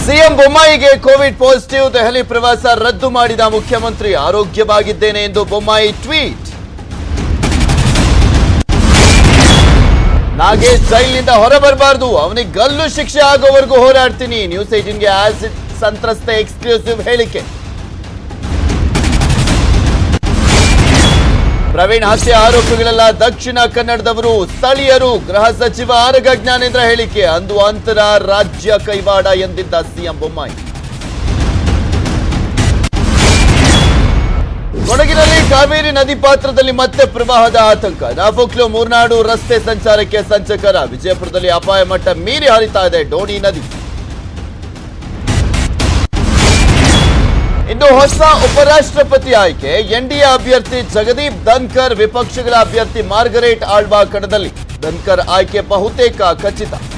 CM ಬೊಮ್ಮಾಯಿಗೆ Covid positive Delhi ಪ್ರವಾಸ ರದ್ದು ಮಾಡಿದ ಮುಖ್ಯಮಂತ್ರಿ ಆರೋಗ್ಯವಾಗಿದ್ದೇನೆ ಎಂದು ಬೊಮ್ಮಾಯಿ ಟ್ವೀಟ್ ನಾಗೇಶ್ ಜೈಲಿನಿಂದ ಹೊರಬರಬಾರದು ಅವನಿಗೆ ಗಲ್ಲು ಶಿಕ್ಷೆ ಆಗೋವರೆಗೂ ಹೋರಾಡ್ತೀನಿ ನ್ಯೂಸ್ ಏಟೀನ್ಗೆ ಆಸಿಡ್ ಸಂತ್ರಸ್ತೆ ಎಕ್ಸ್ಕ್ಲೂಸಿವ್ ಹೇಳಿಕೆ ಪ್ರವೀಣ್ ಹತ್ಯೆ ಆರೋಪಿಗಳೆಲ್ಲ ದಕ್ಷಿಣ ಕನ್ನಡದವರು ಸ್ಥಳೀಯರು ಗೃಹ ಸಚಿವ ಆರಗ ಜ್ಞಾನೇಂದ್ರ ಹೇಳಿಕೆ ಅಂದು ಅಂತರ ರಾಜ್ಯ ಕೈವಾಡ ಎಂದಿದ್ದ ಸಿಎಂ ಬೊಮ್ಮಾಯಿ ಕೊಡಗಿನಲ್ಲಿ ಕಾವೇರಿ ನದಿ ಪಾತ್ರದಲ್ಲಿ ಮತ್ತೆ ಪ್ರವಾಹದ ಆತಂಕ ನಾಫೋಕ್ಲು ಮೂರ್ನಾಡು ರಸ್ತೆ ಸಂಚಾರಕ್ಕೆ ಸಂಚಕರ ವಿಜಯಪುರದಲ್ಲಿ ಅಪಾಯ ಮಟ್ಟ ಮೀರಿ ಹರಿತಾ ಇದೆ ಡೋಣಿ ನದಿ ಇನ್ನು ಹೊಸ ಉಪರಾಷ್ಟ್ರಪತಿ ಆಯ್ಕೆ ಎನ್ಡಿಎ ಅಭ್ಯರ್ಥಿ ಜಗದೀಪ್ ಧನ್ಕರ್ ವಿಪಕ್ಷಗಳ ಅಭ್ಯರ್ಥಿ ಮಾರ್ಗರೇಟ್ ಆಳ್ವಾ ಕಣದಲ್ಲಿ ಧನ್ಕರ್ ಆಯ್ಕೆ ಬಹುತೇಕ ಖಚಿತ